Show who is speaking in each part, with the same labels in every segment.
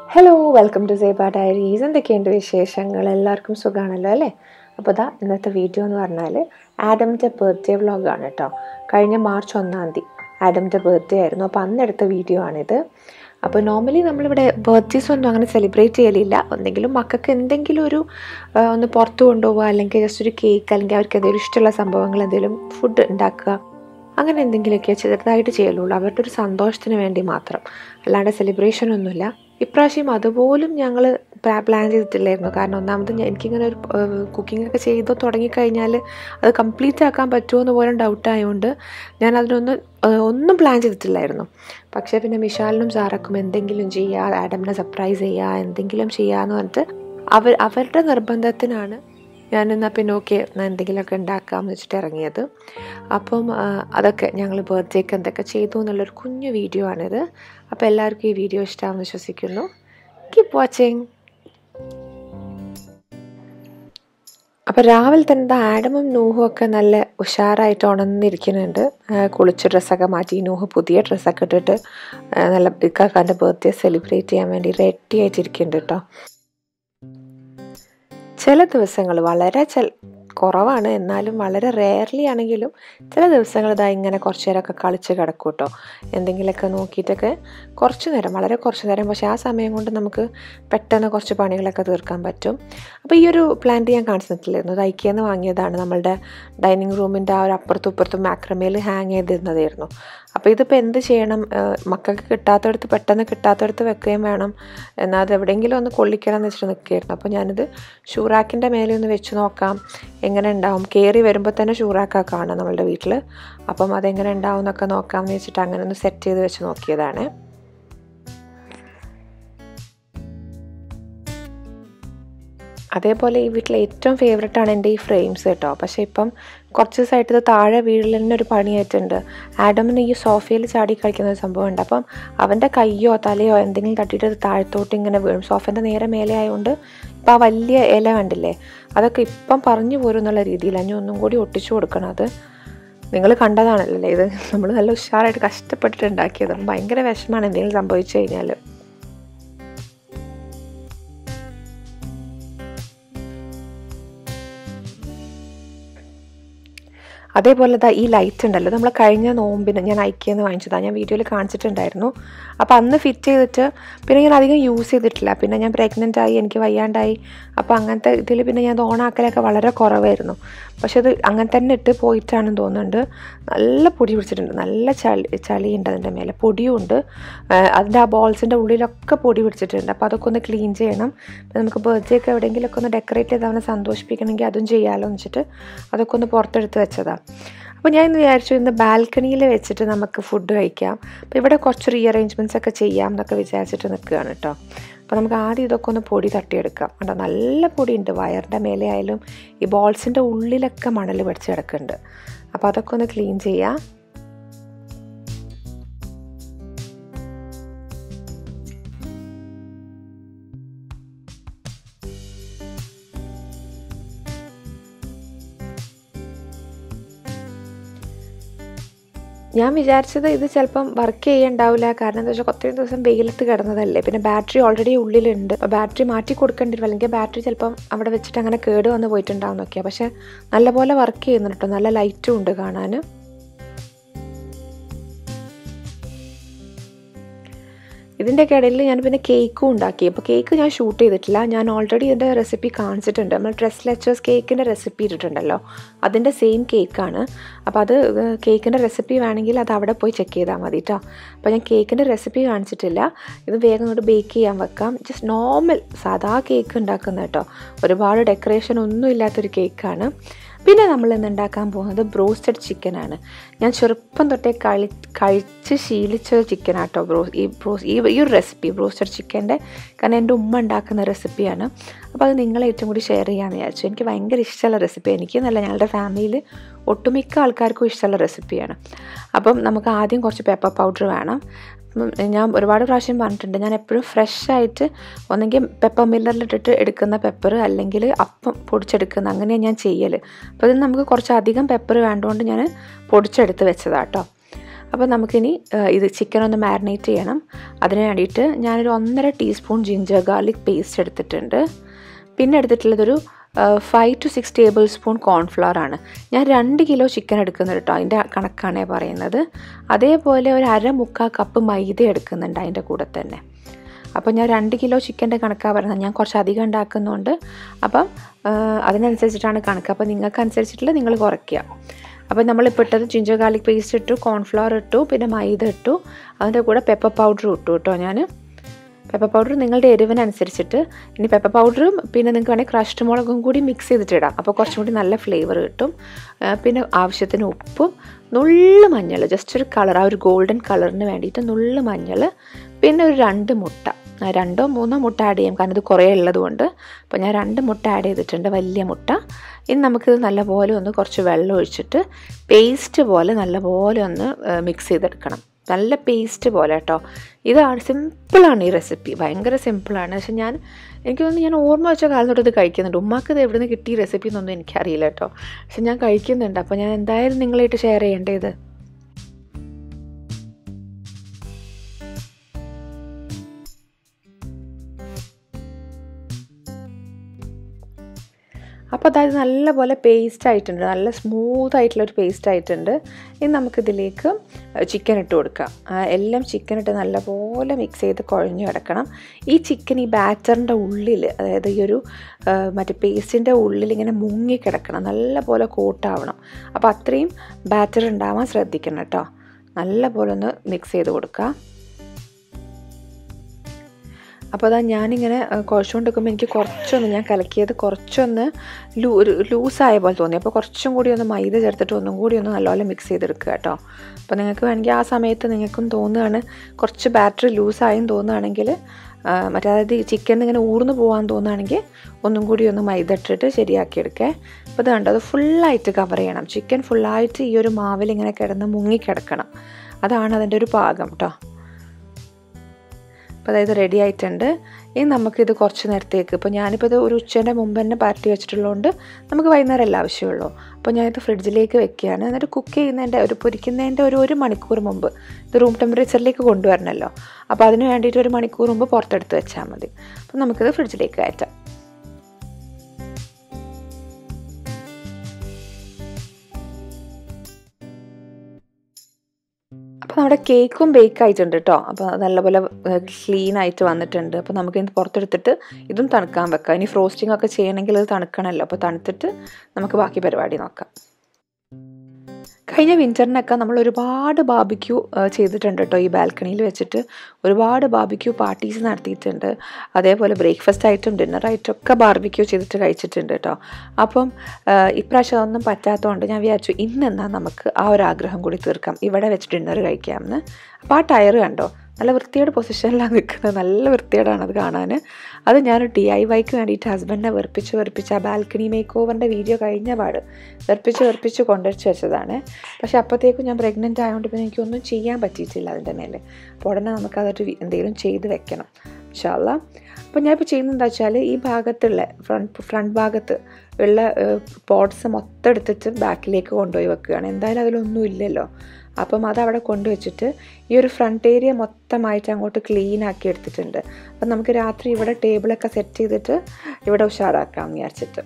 Speaker 1: hello welcome to Seba diaries എന്തൊക്കെയുണ്ട് വിശേഷങ്ങൾ എല്ലാവർക്കും സുഖമാണല്ലോ അല്ലേ അപ്പോൾ ഇതാ ഇന്നത്തെ വീഡിയോ എന്ന് പറഞ്ഞാൽ ആഡമിൻ്റെ ബർത്ത്ഡേ വ്ളോഗാണ് കേട്ടോ കഴിഞ്ഞ മാർച്ച് ഒന്നാം തീയതി ആഡമിൻ്റെ ബർത്ത്ഡേ ആയിരുന്നു അപ്പോൾ അന്നെടുത്ത വീഡിയോ ആണിത് അപ്പോൾ നോർമലി നമ്മളിവിടെ ബർത്ത്ഡേസ് ഒന്നും അങ്ങനെ സെലിബ്രേറ്റ് ചെയ്യലില്ല എന്തെങ്കിലും മക്കൾക്ക് എന്തെങ്കിലും ഒരു ആ, ഒന്ന് പുറത്ത് കൊണ്ടുപോവുക അല്ലെങ്കിൽ ജസ്റ്റ് ഒരു കേക്ക് അല്ലെങ്കിൽ അവർക്ക് എന്തെങ്കിലും ഇഷ്ടമുള്ള സംഭവങ്ങൾ എന്തെങ്കിലും ഫുഡ് ഉണ്ടാക്കുക അങ്ങനെ എന്തെങ്കിലുമൊക്കെ ചെറുതായിട്ട് ചെയ്യുള്ളൂ അവരുടെ ഒരു സന്തോഷത്തിന് വേണ്ടി മാത്രം അല്ലാണ്ട് സെലിബ്രേഷൻ ഒന്നുമില്ല ഇപ്രാവശ്യം അതുപോലും ഞങ്ങൾ പ്ലാൻ ചെയ്തിട്ടില്ലായിരുന്നു കാരണം ഒന്നാമത് ഞാൻ- എനിക്കിങ്ങനെ ഒരു കുക്കിംഗ് ഒക്കെ ചെയ്ത് തുടങ്ങിക്കഴിഞ്ഞാൽ അത് കംപ്ലീറ്റ് ആക്കാൻ പറ്റുമോ എന്ന് പോലും ഡൗട്ട് ആയതുകൊണ്ട് ഞാൻ അതിനൊന്നും ഏഹ്, ഒന്നും പ്ലാൻ ചെയ്തിട്ടില്ലായിരുന്നു പക്ഷേ പിന്നെ വിശാലിനും സാറക്കും എന്തെങ്കിലും ചെയ്യുക ആഡമിനെ സർപ്രൈസ് ചെയ്യുക എന്തെങ്കിലും ചെയ്യുക എന്ന് പറഞ്ഞിട്ട് അവർ അവരുടെ നിർബന്ധത്തിനാണ് ഞാൻ എന്നാൽ പിന്നെ ഓക്കെ എന്തെങ്കിലുമൊക്കെ ഉണ്ടാക്കാമെന്ന് വെച്ചിട്ട് ഇറങ്ങിയത് അപ്പം ആ, അതൊക്കെ ഞങ്ങൾ ബർത്ത്ഡേക്ക് എന്തൊക്കെ ചെയ്തു എന്നുള്ളൊരു കുഞ്ഞു വീഡിയോ ആണിത് അപ്പോൾ എല്ലാവർക്കും ഈ വീഡിയോ ഇഷ്ടമാണെന്ന് വിശ്വസിക്കുന്നു കീപ് വാച്ചിങ് അപ്പോൾ രാവിലെ തന്നെ ദാ ആഡമും നൂഹും ഒക്കെ നല്ല ഉഷാറായിട്ട് ഉണർന്നിരിക്കുന്നുണ്ട് ആ, കുളിച്ച് ഡ്രസ്സൊക്കെ മാറ്റി നൂഹ് പുതിയ ഡ്രസ്സൊക്കെ ഇട്ടിട്ട് ആ, നല്ല ഇക്കാക്കാൻ്റെ ബർത്ത്ഡേ സെലിബ്രേറ്റ് ചെയ്യാൻ വേണ്ടി റെഡി ആയിട്ടിരിക്കുന്നുണ്ട് കേട്ടോ ചില ദിവസങ്ങൾ വളരെ ചില കുറവാണ് എന്നാലും വളരെ റെയർലി ആണെങ്കിലും ചില ദിവസങ്ങൾ ഇതാ ഇങ്ങനെ കുറച്ച് നേരമൊക്കെ കളിച്ച് കിടക്കും കേട്ടോ എന്തെങ്കിലുമൊക്കെ നോക്കിയിട്ടൊക്കെ കുറച്ച് നേരം വളരെ കുറച്ച് നേരം പക്ഷേ ആ സമയം കൊണ്ട് നമുക്ക് പെട്ടെന്ന് കുറച്ച് പണികളൊക്കെ തീർക്കാൻ പറ്റും അപ്പോൾ ഈ ഒരു പ്ലാന്റ് ഞാൻ കാണിച്ചു തന്നിട്ടില്ലായിരുന്നു ഇത് ഐക്കിയെന്ന് വാങ്ങിയതാണ് നമ്മളുടെ ഡൈനിങ് റൂമിൻ്റെ ആ ഒരു അപ്പുറത്തും ഇപ്പുറത്തും മാക്രമേൽ ഹാങ് ചെയ്തിരുന്നതായിരുന്നു അപ്പോൾ ഇതിപ്പോൾ എന്ത് ചെയ്യണം ഏഹ് മക്കൾക്ക് കിട്ടാത്തടത്ത് പെട്ടെന്ന് കിട്ടാത്തടത്ത് വെക്കുകയും വേണം എന്നാൽ അത് എവിടെയെങ്കിലും ഒന്ന് കൊള്ളിക്കണം എന്ന് വെച്ചിട്ട് നിൽക്കുകയായിരുന്നു അപ്പോൾ ഞാനിത് ഷൂറാക്കിൻ്റെ മേലെ ഒന്ന് വെച്ച് നോക്കാം എങ്ങനെ ഉണ്ടാവും കയറി വരുമ്പോൾ തന്നെ ഷൂറാക്കാണ് കാണാം നമ്മളുടെ വീട്ടിൽ അപ്പം അതെങ്ങനെ ഉണ്ടാവും എന്നൊക്കെ നോക്കാമെന്ന് വെച്ചിട്ട് അങ്ങനെ ഒന്ന് സെറ്റ് ചെയ്ത് വെച്ച് നോക്കിയതാണ് അതേപോലെ ഈ വീട്ടിലെ ഏറ്റവും ഫേവററ്റ് ആണ് എൻ്റെ ഈ ഫ്രെയിംസ് കേട്ടോ പക്ഷേ ഇപ്പം കുറച്ച് ദിവസമായിട്ട് ഇത് താഴെ വീട്ടിൽ തന്നെ ഒരു പണിയായിട്ടുണ്ട് ആഡമിന് ഈ സോഫയിൽ ചാടി കളിക്കുന്ന ഒരു സംഭവമുണ്ട് അപ്പം അവൻ്റെ കയ്യോ തലയോ എന്തെങ്കിലും തട്ടിയിട്ട് അത് താഴത്തോട്ട് ഇങ്ങനെ വീഴും സോഫേൻ്റെ നേരെ മേലെ ആയതുകൊണ്ട് ഇപ്പം ആ വലിയ ഇല കണ്ടില്ലേ അതൊക്കെ ഇപ്പം പറഞ്ഞു പോരും എന്നുള്ള രീതിയിൽ അഞ്ഞു ഒന്നും കൂടി ഒട്ടിച്ചു കൊടുക്കണം അത് നിങ്ങൾ കണ്ടതാണല്ലേ ഇത് നമ്മൾ നല്ല ഉഷാറായിട്ട് കഷ്ടപ്പെട്ടിട്ട് ഉണ്ടാക്കിയത് ഭയങ്കര വിഷമമാണ് എന്തെങ്കിലും സംഭവിച്ചു കഴിഞ്ഞാൽ അതേപോലെ ദാ ഈ ലൈറ്റ് ഉണ്ടല്ലോ നമ്മൾ കഴിഞ്ഞ നോമ്പിന് ഞാൻ ഐക്കിയെന്ന് വാങ്ങിച്ചതാണ് ഞാൻ വീഡിയോയിൽ കാണിച്ചിട്ടുണ്ടായിരുന്നു അപ്പോൾ അന്ന് ഫിറ്റ് ചെയ്തിട്ട് പിന്നെ ഞാൻ അധികം യൂസ് ചെയ്തിട്ടില്ല പിന്നെ ഞാൻ പ്രഗ്നൻ്റ് ആയി എനിക്ക് വയ്യാണ്ടായി അപ്പോൾ അങ്ങനത്തെ ഇതിൽ പിന്നെ ഞാൻ ഓണാക്കലൊക്കെ വളരെ കുറവായിരുന്നു പക്ഷെ അത് അങ്ങനെ തന്നെ ഇട്ട് പോയിട്ടാണെന്ന് തോന്നുന്നുണ്ട് നല്ല പൊടി പിടിച്ചിട്ടുണ്ട് നല്ല ചളി ചളിയുണ്ട് അതിൻ്റെ മേലെ പൊടിയും ഉണ്ട് ആഹ് അതിൻ്റെ ആ ബോൾസിൻ്റെ ഉള്ളിലൊക്കെ പൊടി പിടിച്ചിട്ടുണ്ട് അപ്പോൾ അതൊക്കെ ഒന്ന് ക്ലീൻ ചെയ്യണം പിന്നെ നമുക്ക് ബർത്ത്ഡേ ഒക്കെ എവിടെയെങ്കിലുമൊക്കെ ഒന്ന് ഡെക്കറേറ്റ് ചെയ്ത് അവനെ സന്തോഷിപ്പിക്കണമെങ്കിൽ അതും ചെയ്യാമല്ലോ എന്ന് വെച്ചിട്ട് അതൊക്കെ ഒന്ന് പുറത്തെടുത്ത് വെച്ചതാണ് അപ്പോൾ ഞാൻ ഇന്ന് വിചാരിച്ചു ഇന്ന് ബാൽക്കണിയിൽ വെച്ചിട്ട് നമുക്ക് ഫുഡ് കഴിക്കാം അപ്പോൾ ഇവിടെ കുറച്ച് റീഅറേഞ്ച്മെൻറ്റ്സ് ഒക്കെ ചെയ്യാം എന്നൊക്കെ വിചാരിച്ചിട്ട് നിൽക്കുകയാണ് കേട്ടോ അപ്പോൾ നമുക്ക് ആദ്യം ഇതൊക്കെ ഒന്ന് പൊടി തട്ടിയെടുക്കാം കേട്ടോ നല്ല പൊടിയുണ്ട് വയറിൻ്റെ മേലെ ആയാലും ഈ ബോൾസിൻ്റെ ഉള്ളിലൊക്കെ മണൽ പിടിച്ച് കിടക്കുന്നുണ്ട് അപ്പോൾ അതൊക്കെ ഒന്ന് ക്ലീൻ ചെയ്യാം ഞാൻ വിചാരിച്ചത് ഇത് ചിലപ്പം വർക്ക് ചെയ്യണ്ടാവില്ല കാരണം എന്താ വെച്ചാൽ ഒത്തിരി ദിവസം വെയിലത്ത് കിടന്നതല്ലേ പിന്നെ ബാറ്ററി ഓൾറെഡി ഉള്ളിലുണ്ട് അപ്പോൾ ബാറ്ററി മാറ്റി കൊടുക്കേണ്ടി വരും അല്ലെങ്കിൽ ബാറ്ററി ചിലപ്പം അവിടെ വെച്ചിട്ട് അങ്ങനെ കേട് വന്ന് പോയിട്ടുണ്ടാവും നോക്കിയാൽ പക്ഷേ നല്ലപോലെ വർക്ക് ചെയ്യുന്നുണ്ട് കേട്ടോ നല്ല ലൈറ്റും ഉണ്ട് കാണാൻ ഇതിൻ്റെയൊക്കെ ഇടയിൽ ഞാൻ പിന്നെ കേക്കും ഉണ്ടാക്കി അപ്പോൾ കേക്ക് ഞാൻ ഷൂട്ട് ചെയ്തിട്ടില്ല ഞാൻ ഓൾറെഡി ഇതിൻ്റെ റെസിപ്പി കാണിച്ചിട്ടുണ്ട് നമ്മൾ ഡ്രസ് ലെച്ചേഴ്സ് കേക്കിൻ്റെ റെസിപ്പി ഇട്ടിട്ടുണ്ടല്ലോ അതിൻ്റെ സെയിം കേക്കാണ് അപ്പോൾ അത് കേക്കിൻ്റെ റെസിപ്പി വേണമെങ്കിൽ അത് അവിടെ പോയി ചെക്ക് ചെയ്താൽ മതി കേട്ടോ അപ്പോൾ ഞാൻ കേക്കിൻ്റെ റെസിപ്പി കാണിച്ചിട്ടില്ല ഇത് വേഗം അങ്ങോട്ട് ബേക്ക് ചെയ്യാൻ വെക്കാം ജസ്റ്റ് നോർമൽ സാധാ കേക്ക് ഉണ്ടാക്കുന്ന കേട്ടോ ഒരുപാട് ഡെക്കറേഷൻ ഒന്നും ഇല്ലാത്തൊരു കേക്കാണ് പിന്നെ നമ്മൾ ഇന്ന് ഉണ്ടാക്കാൻ പോകുന്നത് ബ്രോസ്റ്റഡ് ചിക്കനാണ് ഞാൻ ചെറുപ്പം തൊട്ടേ കളി കഴിച്ച് ശീലിച്ച ചിക്കനാട്ടോ ബ്രോ ഈ ബ്രോ ഈ ഈ ഒരു റെസിപ്പി ബ്രോസ്റ്റഡ് ചിക്കൻ്റെ കാരണം എൻ്റെ ഉമ്മ ഉണ്ടാക്കുന്ന റെസിപ്പിയാണ് അപ്പോൾ അത് നിങ്ങളെ ഏറ്റവും കൂടി ഷെയർ ചെയ്യാമെന്ന് വിചാരിച്ചു എനിക്ക് ഭയങ്കര ഇഷ്ടമുള്ള റെസിപ്പി എനിക്ക് എന്നല്ല ഞങ്ങളുടെ ഫാമിലിയിൽ ഒട്ടുമിക്ക ആൾക്കാർക്കും ഇഷ്ടമുള്ള റെസിപ്പിയാണ് അപ്പം നമുക്ക് ആദ്യം കുറച്ച് പെപ്പർ പൗഡർ വേണം ഉം, ഞാൻ ഒരുപാട് പ്രാവശ്യം പറഞ്ഞിട്ടുണ്ട് ഞാൻ എപ്പോഴും ഫ്രഷ് ആയിട്ട് ഒന്നെങ്കിൽ പെപ്പർ മില്ലറിലിട്ടിട്ട് എടുക്കുന്ന പെപ്പർ അല്ലെങ്കിൽ അപ്പം പൊടിച്ചെടുക്കുന്ന അങ്ങനെയാണ് ഞാൻ ചെയ്യൽ അപ്പോൾ ഇത് നമുക്ക് കുറച്ച് അധികം പെപ്പർ വേണ്ടതുകൊണ്ട് ഞാൻ പൊടിച്ചെടുത്ത് വെച്ചതാട്ടോ അപ്പോൾ നമുക്കിനി ഇത് ചിക്കൻ ഒന്ന് മാരിനേറ്റ് ചെയ്യണം അതിന് വേണ്ടിയിട്ട് ഞാനൊരു ഒന്നര ടീസ്പൂൺ ജിഞ്ചർ ഗാർലിക് പേസ്റ്റ് എടുത്തിട്ടുണ്ട് പിന്നെ എടുത്തിട്ടുള്ളതൊരു five to six tablespoon cornflour ആണ് ഞാൻ രണ്ട് കിലോ ചിക്കൻ എടുക്കുന്നുണ്ട് കേട്ടോ അതിൻ്റെ കണക്കാണ് പറയുന്നത് അതേപോലെ ഒരു അര മുക്കാൽ കപ്പ് മൈദ എടുക്കുന്നുണ്ട് അതിൻ്റെ കൂടെ തന്നെ അപ്പോൾ ഞാൻ രണ്ട് കിലോ ചിക്കൻ്റെ കണക്കാണ് പറയുന്നത് ഞാൻ കുറച്ച് അധികം ഉണ്ടാക്കുന്നുണ്ട് അപ്പം അതിനനുസരിച്ചിട്ടാണ് കണക്ക് അപ്പോൾ നിങ്ങൾക്ക് അനുസരിച്ചിട്ടുള്ള നിങ്ങൾ കുറയ്ക്കുക അപ്പോൾ നമ്മളിപ്പോൾ ഇട്ടത് ജിഞ്ചർ ഗാർലിക് പേസ്റ്റ് ഇട്ടു കോൺഫ്ലവർ ഇട്ടു പിന്നെ മൈദ ഇട്ടു അതിൻ്റെ കൂടെ പെപ്പർ പൗഡർ ഇട്ടു കേട്ടോ ഞാൻ പെപ്പർ പൗഡർ നിങ്ങളുടെ എരിവിനനുസരിച്ചിട്ട് ഇനി പെപ്പർ പൗഡറും പിന്നെ നിങ്ങൾക്ക് വേണമെങ്കിൽ ക്രഷ്ഡ് മുളകും കൂടി മിക്സ് ചെയ്തിട്ട് ഇടാം അപ്പോൾ കുറച്ചും കൂടി നല്ല ഫ്ലേവർ കിട്ടും പിന്നെ ആവശ്യത്തിന് ഉപ്പും നുള്ളു മഞ്ഞൾ ജസ്റ്റ് ഒരു കളർ ആ ഒരു ഗോൾഡൻ കളറിന് വേണ്ടിയിട്ട് നുള്ളു മഞ്ഞൾ പിന്നെ ഒരു രണ്ട് മുട്ട രണ്ടോ മൂന്നോ മുട്ട ആഡ് ചെയ്യാം കാരണം ഇത് കുറേ ഉള്ളതുകൊണ്ട് അപ്പോൾ ഞാൻ രണ്ട് മുട്ട ആഡ് ചെയ്തിട്ടുണ്ട് വലിയ മുട്ട ഇനി നമുക്കിത് നല്ലപോലെ ഒന്ന് കുറച്ച് വെള്ളം ഒഴിച്ചിട്ട് പേസ്റ്റ് പോലെ നല്ലപോലെ ഒന്ന് മിക്സ് ചെയ്തെടുക്കണം നല്ല പേസ്റ്റ് പോലെ കേട്ടോ ഇതാണ് സിമ്പിളാണ് ഈ റെസിപ്പി ഭയങ്കര സിമ്പിളാണ് പക്ഷെ ഞാൻ എനിക്ക് തോന്നുന്നു ഞാൻ ഓർമ്മ വെച്ച കാലം തൊട്ട് ഇത് കഴിക്കുന്നുണ്ട് ഉമ്മാക്ക് ഇത് എവിടെ നിന്ന് കിട്ടിയ റെസിപ്പി എന്നൊന്നും എനിക്കറിയില്ല കേട്ടോ പക്ഷെ ഞാൻ കഴിക്കുന്നുണ്ട് അപ്പോൾ ഞാൻ എന്തായാലും നിങ്ങളായിട്ട് ഷെയർ ചെയ്യേണ്ടത് അപ്പോൾ അതായത് നല്ലപോലെ പേസ്റ്റ് ആയിട്ടുണ്ട് നല്ല സ്മൂത്ത് ആയിട്ടുള്ളൊരു പേസ്റ്റ് ആയിട്ടുണ്ട് ഇനി നമുക്കിതിലേക്ക് ചിക്കൻ ഇട്ട് കൊടുക്കാം എല്ലാം ചിക്കൻ ഇട്ട് നല്ലപോലെ മിക്സ് ചെയ്ത് കുഴഞ്ഞു കിടക്കണം ഈ ചിക്കൻ ഈ ബാറ്ററിൻ്റെ ഉള്ളിൽ അതായത് ഈ ഒരു മറ്റേ പേസ്റ്റിൻ്റെ ഉള്ളിൽ ഇങ്ങനെ മുങ്ങി കിടക്കണം നല്ലപോലെ കോട്ടാവണം അപ്പോൾ അത്രയും ബാറ്റർ ഉണ്ടാവാൻ ശ്രദ്ധിക്കണം കേട്ടോ നല്ലപോലെ ഒന്ന് മിക്സ് ചെയ്ത് കൊടുക്കുക അപ്പോൾ അതാ ഞാനിങ്ങനെ കുഴച്ചുകൊണ്ട് നിൽക്കുമ്പോൾ എനിക്ക് കുറച്ചൊന്ന് ഞാൻ കലക്കിയത് കുറച്ചൊന്ന് ലൂ ഒരു ലൂസായ പോലെ തോന്നി അപ്പോൾ കുറച്ചും കൂടി ഒന്ന് മൈദ ചേർത്തിട്ട് ഒന്നും കൂടി ഒന്ന് നല്ലപോലെ മിക്സ് ചെയ്തെടുക്കുക കേട്ടോ അപ്പോൾ നിങ്ങൾക്ക് വേണമെങ്കിൽ ആ സമയത്ത് നിങ്ങൾക്കും തോന്നുകയാണ് കുറച്ച് ബാറ്ററി ലൂസായും തോന്നുകയാണെങ്കിൽ മറ്റേ അതായത് ഈ ചിക്കൻ ഇങ്ങനെ ഊർന്നു പോകാൻ തോന്നുകയാണെങ്കിൽ ഒന്നും കൂടി ഒന്ന് മൈദ ഇട്ടിട്ട് ശരിയാക്കിയെടുക്കേ അപ്പോൾ ഇത് കണ്ടോ അത് ഫുള്ളായിട്ട് കവർ ചെയ്യണം ചിക്കൻ ഫുള്ളായിട്ട് ഈ ഒരു മാവിൽ ഇങ്ങനെ കിടന്ന് മുങ്ങിക്കിടക്കണം അതാണ് അതിൻ്റെ ഒരു പാകം കേട്ടോ അപ്പോൾ അതായത് റെഡി ആയിട്ടുണ്ട് ഇനി നമുക്കിത് കുറച്ച് നേരത്തേക്ക് ഇപ്പോൾ ഞാനിപ്പോൾ ഇത് ഒരു ഉച്ചേൻ്റെ മുമ്പ് തന്നെ പാർട്ടി വെച്ചിട്ടുള്ളതുകൊണ്ട് നമുക്ക് വൈകുന്നേരം അല്ല ആവശ്യമുള്ളൂ അപ്പോൾ ഞാനിത് ഫ്രിഡ്ജിലേക്ക് വെക്കുകയാണ് എന്നിട്ട് കുക്ക് ചെയ്യുന്നതിൻ്റെ ഒരു പൊരിക്കുന്നതിൻ്റെ ഒരു ഒരു മണിക്കൂർ മുമ്പ് ഇത് റൂം ടെമ്പറേച്ചറിലേക്ക് കൊണ്ടുവരണമല്ലോ അപ്പോൾ അതിന് വേണ്ടിയിട്ട് ഒരു മണിക്കൂർ മുമ്പ് പുറത്തെടുത്ത് വെച്ചാൽ മതി അപ്പോൾ നമുക്കിത് ഫ്രിഡ്ജിലേക്ക് കയറ്റാം അപ്പോൾ നമ്മുടെ കേക്കും ബേക്ക് ആയിട്ടുണ്ട് കേട്ടോ അപ്പോൾ നല്ലപോലെ ക്ലീൻ ആയിട്ട് വന്നിട്ടുണ്ട് അപ്പോൾ നമുക്ക് ഇത് പുറത്തെടുത്തിട്ട് ഇതും തണുക്കാൻ വെക്കാം ഇനി ഫ്രോസ്റ്റിംഗ് ഒക്കെ ചെയ്യണമെങ്കിൽ ഇത് തണുക്കണമല്ലോ അപ്പോൾ തണുത്തിട്ട് നമുക്ക് ബാക്കി പരിപാടി നോക്കാം കഴിഞ്ഞ വിൻ്ററിനൊക്കെ നമ്മൾ ഒരുപാട് ബാബിക്യൂ ചെയ്തിട്ടുണ്ട് കേട്ടോ ഈ ബാൽക്കണിയിൽ വെച്ചിട്ട് ഒരുപാട് ബാബിക്യൂ പാർട്ടീസ് നടത്തിയിട്ടുണ്ട് അതേപോലെ ബ്രേക്ക്ഫാസ്റ്റ് ആയിട്ടും ഡിന്നറായിട്ടും ഒക്കെ ബാർബിക്യൂ ചെയ്തിട്ട് കഴിച്ചിട്ടുണ്ട് കേട്ടോ അപ്പം ഇപ്രാവശ്യം അതൊന്നും പറ്റാത്തതുകൊണ്ട് ഞാൻ വിചാരിച്ചു ഇന്നെന്നാൽ നമുക്ക് ആ ഒരു ആഗ്രഹം കൂടി തീർക്കാം ഇവിടെ വെച്ച് ഡിന്നർ കഴിക്കാമെന്ന് അപ്പോൾ ആ ടയർ കണ്ടോ നല്ല വൃത്തിയുടെ പൊസിഷനിലാണ് നിൽക്കുന്നത് നല്ല വൃത്തിയോടാണ് അത് കാണാൻ അത് ഞാൻ ഡി ഐ വൈക്ക് വേണ്ടിയിട്ട് ഹസ്ബൻഡിനെ വെറുപ്പിച്ച് വെറുപ്പിച്ച് ആ ബാൽക്കണി മേക്ക് ഓവറിൻ്റെ വീഡിയോ കഴിഞ്ഞ പാട് വെറുപ്പിച്ച് വെറുപ്പിച്ച് കൊണ്ടുവച്ച് വെച്ചതാണ് പക്ഷേ അപ്പോഴത്തേക്കും ഞാൻ പ്രഗ്നൻ്റ് ആയതുകൊണ്ട് പിന്നെ എനിക്കൊന്നും ചെയ്യാൻ പറ്റിയിട്ടില്ല അതിൻ്റെ മേലെ അപ്പോൾ ഉടനെ നമുക്കതൊരു എന്തെങ്കിലും ചെയ്ത് വെക്കണം ഇൻഷാല്ല അപ്പോൾ ഞാനിപ്പോൾ ചെയ്യുന്നത് എന്താ വെച്ചാൽ ഈ ഭാഗത്തുള്ള ഫ്രണ്ട് ഫ്രണ്ട് ഭാഗത്ത് ഉള്ള പോട്ട്സ് മൊത്തം എടുത്തിട്ട് ബാക്കിലേക്ക് കൊണ്ടുപോയി വെക്കുകയാണ് എന്തായാലും അതിലൊന്നും ഇല്ലല്ലോ അപ്പം അതവിടെ കൊണ്ടുവച്ചിട്ട് ഈ ഒരു ഫ്രണ്ട് ഏരിയ മൊത്തമായിട്ട് അങ്ങോട്ട് ക്ലീൻ ആക്കി എടുത്തിട്ടുണ്ട് അപ്പം നമുക്ക് രാത്രി ഇവിടെ ടേബിളൊക്കെ സെറ്റ് ചെയ്തിട്ട് ഇവിടെ ഉഷാറാക്കാം വിചാരിച്ചിട്ട്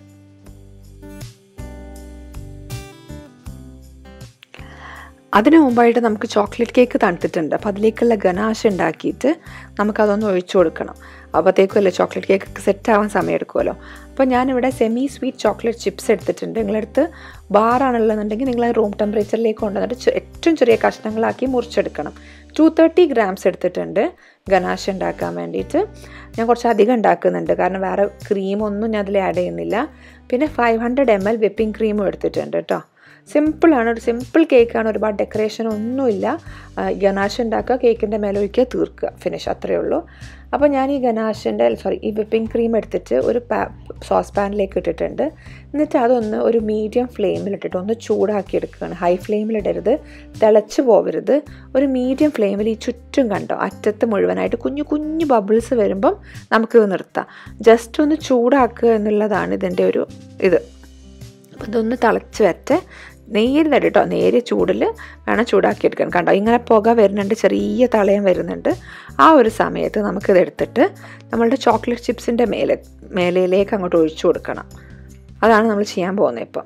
Speaker 1: അതിനു മുമ്പായിട്ട് നമുക്ക് ചോക്ലേറ്റ് കേക്ക് തണുത്തിട്ടുണ്ട് അപ്പോൾ അതിലേക്കുള്ള ഗനാശ ഉണ്ടാക്കിയിട്ട് നമുക്കതൊന്ന് ഒഴിച്ചു കൊടുക്കണം അപ്പോഴത്തേക്കുമല്ലേ ചോക്ലേറ്റ് കേക്ക് സെറ്റ് ആവാൻ സമയം എടുക്കുമല്ലോ അപ്പോൾ ഞാനിവിടെ സെമി സ്വീറ്റ് ചോക്ലേറ്റ് ചിപ്സ് എടുത്തിട്ടുണ്ട് നിങ്ങളടുത്ത് ബാറാണുള്ളതെന്നുണ്ടെങ്കിൽ നിങ്ങൾ റൂം ടെമ്പറേച്ചറിലേക്ക് കൊണ്ടുവന്നിട്ട് ഏറ്റവും ചെറിയ കഷ്ണങ്ങളാക്കി മുറിച്ചെടുക്കണം ടു തേർട്ടി ഗ്രാംസ് എടുത്തിട്ടുണ്ട് ഗനാശ ഉണ്ടാക്കാൻ വേണ്ടിയിട്ട് ഞാൻ കുറച്ച് അധികം ഉണ്ടാക്കുന്നുണ്ട് കാരണം വേറെ ക്രീമൊന്നും ഞാൻ അതിൽ ആഡ് ചെയ്യുന്നില്ല പിന്നെ five hundred M L whipping ക്രീമും എടുത്തിട്ടുണ്ട് കേട്ടോ സിമ്പിളാണ് ഒരു സിമ്പിൾ കേക്കാണ് ഒരുപാട് ഡെക്കറേഷൻ ഒന്നുമില്ല ഗനാശ ഉണ്ടാക്കുക കേക്കിൻ്റെ മേലെ ഒഴിക്കുക തീർക്കുക ഫിനിഷ് അത്രയേ ഉള്ളൂ അപ്പോൾ ഞാൻ ഈ ഗനാശിൻ്റെ സോറി ഈ വിപ്പിംഗ് ക്രീം എടുത്തിട്ട് ഒരു പാ സോസ് പാനിലേക്ക് ഇട്ടിട്ടുണ്ട് എന്നിട്ട് അതൊന്ന് ഒരു മീഡിയം ഫ്ലെയിമിലിട്ടിട്ട് ഒന്ന് ചൂടാക്കി എടുക്കുകയാണ് ഹൈ ഫ്ലെയിമിലിടരുത് തിളച്ച് പോവരുത് ഒരു മീഡിയം ഫ്ലെയിമിൽ ഈ ചുറ്റും കണ്ടോ അറ്റത്ത് മുഴുവനായിട്ട് കുഞ്ഞു കുഞ്ഞു ബബിൾസ് വരുമ്പം നമുക്കിത് നിർത്താം ജസ്റ്റ് ഒന്ന് ചൂടാക്കുക എന്നുള്ളതാണ് ഇതിൻ്റെ ഒരു ഇത് അപ്പോൾ ഇതൊന്ന് തിളച്ച് വരട്ടെ നേരിയ തടി കേട്ടോ നേരിയ ചൂടിൽ വേണം ചൂടാക്കിയെടുക്കാൻ കണ്ടോ ഇങ്ങനെ പുക വരുന്നുണ്ട് ചെറിയ തളയം വരുന്നുണ്ട് ആ ഒരു സമയത്ത് നമുക്കിത് എടുത്തിട്ട് നമ്മളുടെ ചോക്ലേറ്റ് ചിപ്സിൻ്റെ മേലെ മേലയിലേക്ക് അങ്ങോട്ട് ഒഴിച്ചു കൊടുക്കണം അതാണ് നമ്മൾ ചെയ്യാൻ പോകുന്നത് ഇപ്പം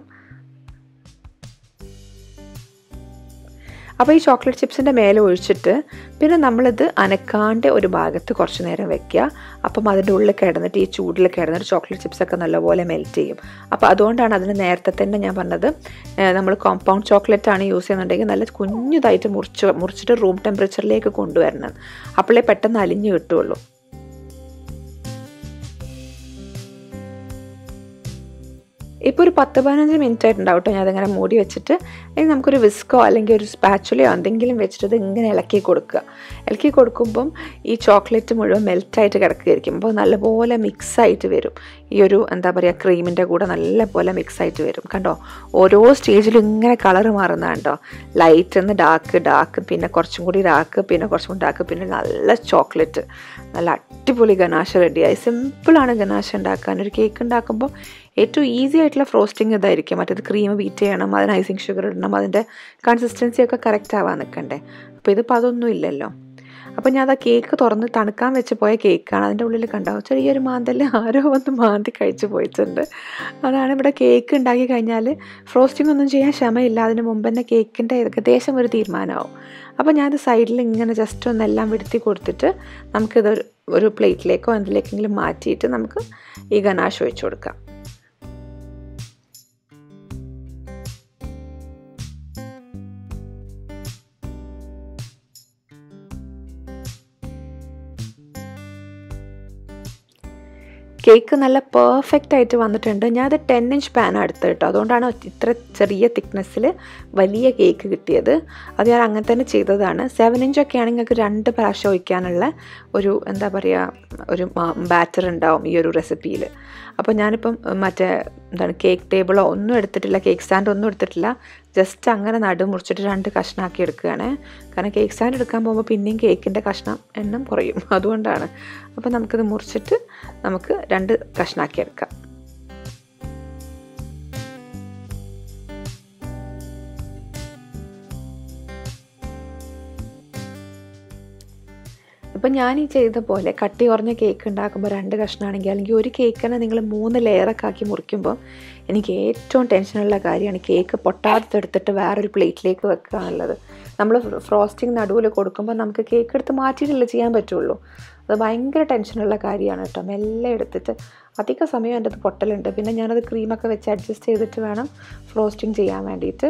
Speaker 1: അപ്പോൾ ഈ ചോക്ലേറ്റ് ചിപ്സിൻ്റെ മേലെ ഒഴിച്ചിട്ട് പിന്നെ നമ്മളിത് അനക്കാണ്ട് ഒരു ഭാഗത്ത് കുറച്ച് നേരം വെക്കുക അപ്പം അതിൻ്റെ ഉള്ളിൽ കിടന്നിട്ട് ഈ ചൂടിൽ കിടന്നിട്ട് ചോക്ലേറ്റ് ചിപ്സൊക്കെ നല്ലപോലെ മെൽറ്റ് ചെയ്യും അപ്പോൾ അതുകൊണ്ടാണ് അതിന് നേരത്തെ തന്നെ ഞാൻ പറഞ്ഞത് നമ്മൾ കോമ്പൗണ്ട് ചോക്ലേറ്റ് ആണ് യൂസ് ചെയ്യുന്നുണ്ടെങ്കിൽ നല്ല കുഞ്ഞതായിട്ട് മുറിച്ച് മുറിച്ചിട്ട് റൂം ടെമ്പറേച്ചറിലേക്ക് കൊണ്ടുവരണം അപ്പോഴേ പെട്ടെന്ന് അലിഞ്ഞ് കിട്ടുള്ളൂ ഇപ്പോൾ ഒരു പത്ത് പതിനഞ്ച് മിനിറ്റ് ആയിട്ടുണ്ടാവും കേട്ടോ ഞാൻ അതിങ്ങനെ മൂടി വെച്ചിട്ട് ഇനി നമുക്കൊരു വിസ്കോ അല്ലെങ്കിൽ ഒരു സ്പാച്ചുലയോ എന്തെങ്കിലും വെച്ചിട്ട് ഇത് ഇങ്ങനെ ഇളക്കി കൊടുക്കുക ഇളക്കി കൊടുക്കുമ്പം ഈ ചോക്ലേറ്റ് മുഴുവൻ മെൽറ്റായിട്ട് കിടക്കുകയായിരിക്കും അപ്പോൾ നല്ലപോലെ മിക്സായിട്ട് വരും ഈ ഒരു എന്താ പറയുക ക്രീമിൻ്റെ കൂടെ നല്ലപോലെ മിക്സായിട്ട് വരും കണ്ടോ ഓരോ സ്റ്റേജിലും ഇങ്ങനെ കളർ മാറുന്ന കണ്ടോ ലൈറ്റ് നിന്ന് ഡാർക്ക് ഡാർക്ക് പിന്നെ കുറച്ചും കൂടി ഡാർക്ക് പിന്നെ കുറച്ചും കൂടി ഡാർക്ക് പിന്നെ നല്ല ചോക്ലേറ്റ് നല്ല അടിപൊളി ഗനാശ റെഡിയായി സിമ്പിളാണ് ഗനാശ ഉണ്ടാക്കാൻ ഒരു കേക്ക് ഉണ്ടാക്കുമ്പോൾ ഏറ്റവും ഈസി ആയിട്ടുള്ള ഫ്രോസ്റ്റിംഗ് ഇതായിരിക്കും മറ്റേത് ക്രീം ബീറ്റ് ചെയ്യണം അതിന് ഐസിങ് ഷുഗർ ഇടണം അതിൻ്റെ കൺസിസ്റ്റൻസി ഒക്കെ കറക്റ്റ് ആവാൻ നിൽക്കണ്ടേ അപ്പോൾ ഇതിപ്പോൾ അതൊന്നും ഇല്ലല്ലോ അപ്പോൾ ഞാൻ ആ കേക്ക് തുറന്ന് തണുക്കാൻ വെച്ച് പോയ കേക്കാണ് അതിൻ്റെ ഉള്ളിൽ കണ്ടാവും ചെറിയൊരു മാന്തൽ ആരോ വന്ന് മാന്തി കഴിച്ചു പോയിട്ടുണ്ട് അതാണ് ഇവിടെ കേക്ക് ഉണ്ടാക്കി കഴിഞ്ഞാൽ ഫ്രോസ്റ്റിംഗ് ഒന്നും ചെയ്യാൻ ക്ഷമയില്ല അതിന് മുമ്പ് തന്നെ കേക്കിൻ്റെ ഏകദേശം ഒരു തീരുമാനമാവും അപ്പോൾ ഞാനത് സൈഡിൽ ഇങ്ങനെ ജസ്റ്റ് ഒന്നെല്ലാം വിടുത്തി കൊടുത്തിട്ട് നമുക്കിത് ഒരു പ്ലേറ്റിലേക്കോ എന്തിലേക്കെങ്കിലും മാറ്റിയിട്ട് നമുക്ക് ഈ ഗനാഷ് ഒഴിച്ചു കൊടുക്കാം കേക്ക് നല്ല പെർഫെക്റ്റ് ആയിട്ട് വന്നിട്ടുണ്ട് ഞാനത് ടെൻ ഇഞ്ച് പാനാണ് എടുത്തത് കേട്ടോ അതുകൊണ്ടാണ് ഇത്ര ചെറിയ തിക്നെസ്സിൽ വലിയ കേക്ക് കിട്ടിയത് അത് ഞാൻ അങ്ങനെ തന്നെ ചെയ്തതാണ് സെവൻ ഇഞ്ചൊക്കെ ആണെങ്കിൽ നിങ്ങൾക്ക് രണ്ട് പ്രാവശ്യം ഒഴിക്കാനുള്ള ഒരു എന്താ പറയുക ഒരു ബാറ്റർ ഉണ്ടാവും ഈ ഒരു റെസിപ്പിയിൽ അപ്പോൾ ഞാനിപ്പം മറ്റേ എന്താണ് കേക്ക് ടേബിളോ ഒന്നും എടുത്തിട്ടില്ല കേക്ക് സ്റ്റാൻഡ് ഒന്നും എടുത്തിട്ടില്ല ജസ്റ്റ് അങ്ങനെ നടു മുറിച്ചിട്ട് രണ്ട് കഷ്ണമാക്കി എടുക്കുകയാണ് കാരണം കേക്ക് സ്റ്റാൻഡ് എടുക്കാൻ പോകുമ്പോൾ പിന്നെയും കേക്കിൻ്റെ കഷ്ണം എണ്ണം കുറയും അതുകൊണ്ടാണ് അപ്പോൾ നമുക്കിത് മുറിച്ചിട്ട് നമുക്ക് രണ്ട് കഷ്ണമാക്കി എടുക്കാം ഇപ്പം ഞാൻ ഈ ചെയ്ത പോലെ കട്ടി കുറഞ്ഞ കേക്ക് ഉണ്ടാക്കുമ്പോൾ രണ്ട് കഷ്ണമാണെങ്കിൽ അല്ലെങ്കിൽ ഒരു കേക്കിനെ നിങ്ങൾ മൂന്ന് ലെയറൊക്കെ ആക്കി മുറിക്കുമ്പോൾ എനിക്ക് ഏറ്റവും ടെൻഷനുള്ള കാര്യമാണ് കേക്ക് പൊട്ടാത്തെടുത്തിട്ട് വേറൊരു പ്ലേറ്റിലേക്ക് വെക്കുക എന്നുള്ളത് നമ്മൾ ഫ്രോസ്റ്റിംഗ് നടുവിൽ കൊടുക്കുമ്പോൾ നമുക്ക് കേക്ക് എടുത്ത് മാറ്റിയിട്ടല്ലേ ചെയ്യാൻ പറ്റുള്ളൂ അത് ഭയങ്കര ടെൻഷനുള്ള കാര്യമാണ് കേട്ടോ മെല്ലെ എടുത്തിട്ട് അധിക സമയം എൻ്റെ അത് പൊട്ടലുണ്ട് പിന്നെ ഞാനത് ക്രീമൊക്കെ വെച്ച് അഡ്ജസ്റ്റ് ചെയ്തിട്ട് വേണം ഫ്രോസ്റ്റിംഗ് ചെയ്യാൻ വേണ്ടിയിട്ട്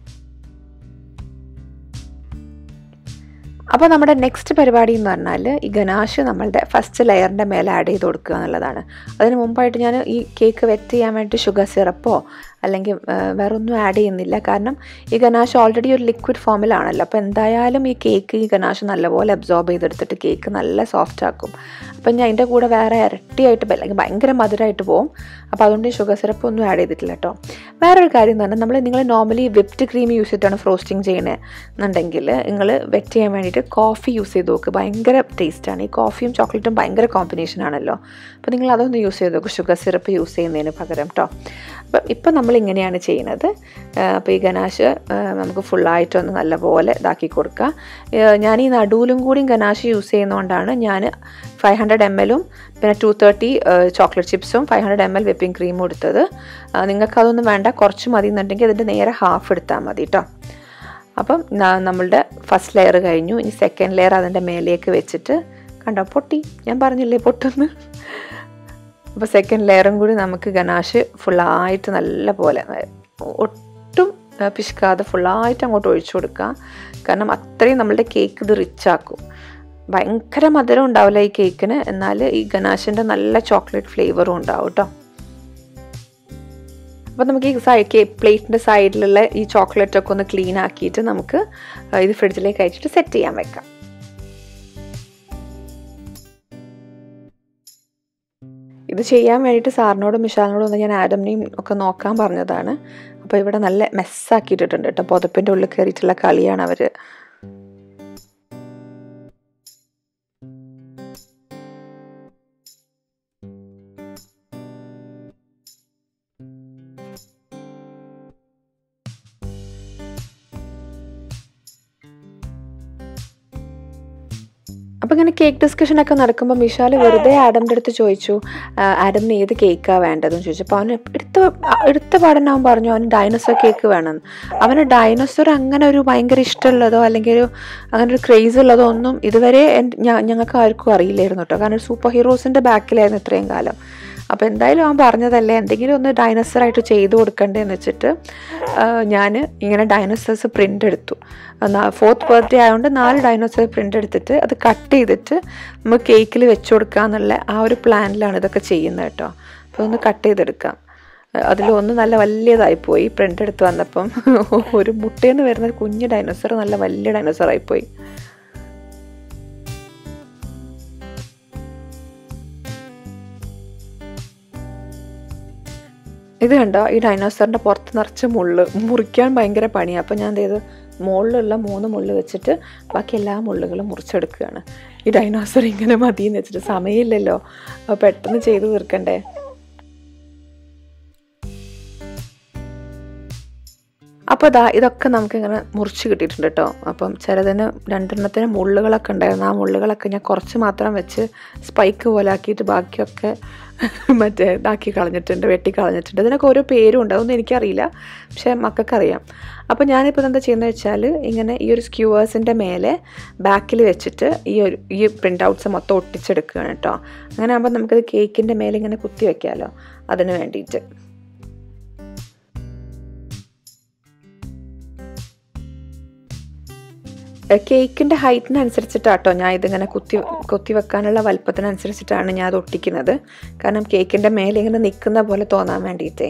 Speaker 1: അപ്പോൾ നമ്മുടെ നെക്സ്റ്റ് പരിപാടി എന്ന് പറഞ്ഞാൽ ഈ ഗനാഷ് നമ്മളുടെ ഫസ്റ്റ് ലെയറിൻ്റെ മേലെ ആഡ് ചെയ്ത് കൊടുക്കുക എന്നുള്ളതാണ് അതിന് മുമ്പായിട്ട് ഞാൻ ഈ കേക്ക് വെറ്റ് ചെയ്യാൻ വേണ്ടി ഷുഗർ സിറപ്പോ അല്ലെങ്കിൽ വേറെ ഒന്നും ആഡ് ചെയ്യുന്നില്ല കാരണം ഈ ഗനാഷ് ഓൾറെഡി ഒരു ലിക്വിഡ് ഫോമിലാണല്ലോ അപ്പോൾ എന്തായാലും ഈ കേക്ക് ഈ ഗനാഷ് നല്ലപോലെ അബ്സോർബ് ചെയ്തെടുത്തിട്ട് കേക്ക് നല്ല സോഫ്റ്റ് ആക്കും അപ്പം ഞാൻ അതിൻ്റെ കൂടെ വേറെ ഇരട്ടിയായിട്ട് അല്ലെങ്കിൽ ഭയങ്കര മധുരമായിട്ട് പോകും അപ്പോൾ അതുകൊണ്ട് ഷുഗർ സിറപ്പ് ഒന്നും ആഡ് ചെയ്തിട്ടില്ല കേട്ടോ വേറൊരു കാര്യം എന്ന് പറഞ്ഞാൽ നമ്മൾ നിങ്ങൾ നോർമലി വിപ്ഡ് ക്രീം യൂസ് ചെയ്തിട്ടാണ് ഫ്രോസ്റ്റിംഗ് ചെയ്യണത് എന്നുണ്ടെങ്കിൽ നിങ്ങൾ വെറ്റ് ചെയ്യാൻ വേണ്ടിയിട്ട് കോഫി യൂസ് ചെയ്ത് നോക്ക് ഭയങ്കര ടേസ്റ്റാണ് ഈ കോഫിയും ചോക്ലേറ്റും ഭയങ്കര കോമ്പിനേഷൻ ആണല്ലോ അപ്പോൾ നിങ്ങൾ അതൊന്ന് യൂസ് ചെയ്ത് നോക്ക് ഷുഗർ സിറപ്പ് യൂസ് ചെയ്യുന്നതിന് പകരം കേട്ടോ അപ്പം ഇപ്പം നമ്മൾ ഇങ്ങനെയാണ് ചെയ്യുന്നത് അപ്പോൾ ഈ ഗനാഷ് നമുക്ക് ഫുള്ളായിട്ടൊന്ന് നല്ലപോലെ ഇതാക്കി കൊടുക്കുക ഞാൻ ഈ നടുവിലും കൂടിയും ഗനാഷ് യൂസ് ചെയ്യുന്നതുകൊണ്ടാണ് ഞാൻ ഫൈവ് ഹൺഡ്രഡ് എം എല്ലും പിന്നെ ടു തേർട്ടി ചോക്ലേറ്റ് ചിപ്സും five hundred M L whipping ക്രീമും എടുത്തത് നിങ്ങൾക്ക് അതൊന്നും വേണ്ട കുറച്ച് മതി എന്നുണ്ടെങ്കിൽ അതിൻ്റെ നേരെ ഹാഫ് എടുത്താൽ മതി കേട്ടോ അപ്പം നമ്മളുടെ ഫസ്റ്റ് ലെയർ കഴിഞ്ഞു ഇനി സെക്കൻഡ് ലെയർ അതിൻ്റെ മേലേക്ക് വെച്ചിട്ട് കണ്ടോ പൊട്ടി ഞാൻ പറഞ്ഞില്ലേ പൊട്ടുന്ന് അപ്പോൾ സെക്കൻഡ് ലെയറും കൂടി നമുക്ക് ഗനാഷ് ഫുള്ളായിട്ട് നല്ല പോലെ ഒട്ടും പിശുക്കാതെ ഫുള്ളായിട്ട് അങ്ങോട്ട് ഒഴിച്ചു കൊടുക്കുക കാരണം അത്രയും നമ്മളുടെ കേക്ക് ഇത് റിച്ച് ആക്കും ഭയങ്കര മധുരം ഉണ്ടാവില്ല ഈ കേക്കിന് എന്നാൽ ഈ ഗനാഷിൻ്റെ നല്ല ചോക്ലേറ്റ് ഫ്ലേവറും ഉണ്ടാവും കേട്ടോ അപ്പോൾ നമുക്ക് ഈ സൈഡ് പ്ലേറ്റിൻ്റെ സൈഡിലുള്ള ഈ ചോക്ലേറ്റ് ഒക്കെ ഒന്ന് ക്ലീൻ ആക്കിയിട്ട് നമുക്ക് ഇത് ഫ്രിഡ്ജിലേക്ക് അയച്ചിട്ട് സെറ്റ് ചെയ്യാൻ വെക്കാം ഇത് ചെയ്യാൻ വേണ്ടിയിട്ട് സാറിനോടും മിഷാലിനോടും ഒന്ന് ഞാൻ ആഡമിനെയും ഒക്കെ നോക്കാൻ പറഞ്ഞതാണ് അപ്പോൾ ഇവിടെ നല്ല മെസ്സാക്കിയിട്ടിട്ടുണ്ട് കേട്ടോ പുതപ്പിൻ്റെ ഉള്ളിൽ കയറിയിട്ടുള്ള കളിയാണ് അവർ അപ്പോൾ ഇങ്ങനെ കേക്ക് ഡിസ്കഷനൊക്കെ നടക്കുമ്പോൾ മിഷാൽ വെറുതെ ആഡമിൻ്റെ അടുത്ത് ചോദിച്ചു ആ, ആഡമിന് ഏത് കേക്കാണ് വേണ്ടതെന്ന് ചോദിച്ചു അപ്പോൾ അവന് എടുത്ത എടുത്ത പാടന്നെ അവൻ പറഞ്ഞു അവന് ഡൈനോസർ കേക്ക് വേണമെന്ന് അവന് ഡൈനോസർ അങ്ങനെ ഒരു ഭയങ്കര ഇഷ്ടമുള്ളതോ അല്ലെങ്കിൽ ഒരു അങ്ങനെ ഒരു ക്രേസ് ഉള്ളതോ ഒന്നും ഇതുവരെ എൻ- ഞ- ഞങ്ങൾക്ക് ആർക്കും അറിയില്ലായിരുന്നു കേട്ടോ കാരണം സൂപ്പർ ഹീറോസിൻ്റെ ബാക്കിലായിരുന്നു ഇത്രയും കാലം അപ്പോൾ എന്തായാലും അവൻ പറഞ്ഞതല്ലേ എന്തെങ്കിലും ഒന്ന് ഡൈനോസറായിട്ട് ചെയ്ത് കൊടുക്കണ്ടേന്ന് വെച്ചിട്ട് ഞാൻ ഇങ്ങനെ ഡൈനോസേഴ്സ് പ്രിൻ്റ് എടുത്തു ഫോർത്ത് ബർത്ത്ഡേ ആയതുകൊണ്ട് നാല് ഡൈനോസർ പ്രിൻ്റ് എടുത്തിട്ട് അത് കട്ട് ചെയ്തിട്ട് നമുക്ക് കേക്കിൽ വെച്ച് കൊടുക്കുക എന്നുള്ള ആ ഒരു പ്ലാനിലാണ് ഇതൊക്കെ ചെയ്യുന്നത് കേട്ടോ അപ്പോൾ ഒന്ന് കട്ട് ചെയ്തെടുക്കാം അതിൽ ഒന്ന് നല്ല വലിയതായി പോയി പ്രിൻ്റ് എടുത്ത് വന്നപ്പം ഒരു മുട്ടയിൽ നിന്ന് വരുന്ന ഒരു കുഞ്ഞ് ഡൈനോസർ നല്ല വലിയ ഡൈനോസർ ആയിപ്പോയി ഇത് കണ്ടോ ഈ ഡൈനോസറിൻ്റെ പുറത്ത് നിറച്ച് മുള്ള് മുറിക്കാൻ ഭയങ്കര പണിയാണ് അപ്പോൾ ഞാൻ എന്ത് ചെയ്തു മുകളിലുള്ള മൂന്ന് മുള്ള് വെച്ചിട്ട് ബാക്കി എല്ലാ മുള്ളുകളും മുറിച്ചെടുക്കുകയാണ് ഈ ഡൈനോസർ ഇങ്ങനെ മതിയെന്ന് വെച്ചിട്ട് സമയമില്ലല്ലോ അപ്പോൾ പെട്ടെന്ന് ചെയ്ത് തീർക്കണ്ടേ അപ്പോൾ അതാ ഇതൊക്കെ നമുക്ക് ഇങ്ങനെ മുറിച്ച് കിട്ടിയിട്ടുണ്ട് കേട്ടോ അപ്പം ചിലതിന് രണ്ടെണ്ണത്തിന് മുള്ളുകളൊക്കെ ഉണ്ടായിരുന്നു ആ മുള്ളുകളൊക്കെ ഞാൻ കുറച്ച് മാത്രം വെച്ച് സ്പൈക്ക് പോലെ ആക്കിയിട്ട് ബാക്കിയൊക്കെ മറ്റേ ഇതാക്കി കളഞ്ഞിട്ടുണ്ട് വെട്ടി കളഞ്ഞിട്ടുണ്ട് ഇതിനൊക്കെ ഓരോ പേരും ഉണ്ട് അതൊന്നും എനിക്കറിയില്ല പക്ഷേ മക്കൾക്കറിയാം അപ്പോൾ ഞാനിപ്പോൾ എന്താ ചെയ്യുന്നത് വെച്ചാൽ ഇങ്ങനെ ഈ ഒരു സ്ക്യൂവേഴ്സിൻ്റെ മേലെ ബാക്കിൽ വെച്ചിട്ട് ഈ ഒരു ഈ പ്രിൻ്റ് ഔട്ട്സ് മൊത്തം ഒട്ടിച്ചെടുക്കുകയാണ് കേട്ടോ അങ്ങനെ ആകുമ്പോൾ നമുക്കത് കേക്കിൻ്റെ മേലെ ഇങ്ങനെ കുത്തി വെക്കാമല്ലോ അതിന് വേണ്ടിയിട്ട് കേക്കിൻ്റെ ഹൈറ്റിനനുസരിച്ചിട്ടാട്ടോ ഞാൻ ഇതിങ്ങനെ കുത്തി കുത്തി വെക്കാനുള്ള വലുപ്പത്തിനനുസരിച്ചിട്ടാണ് ഞാൻ അത് ഒട്ടിക്കുന്നത് കാരണം കേക്കിൻ്റെ മേലെ ഇങ്ങനെ നിൽക്കുന്ന പോലെ തോന്നാൻ വേണ്ടിയിട്ടേ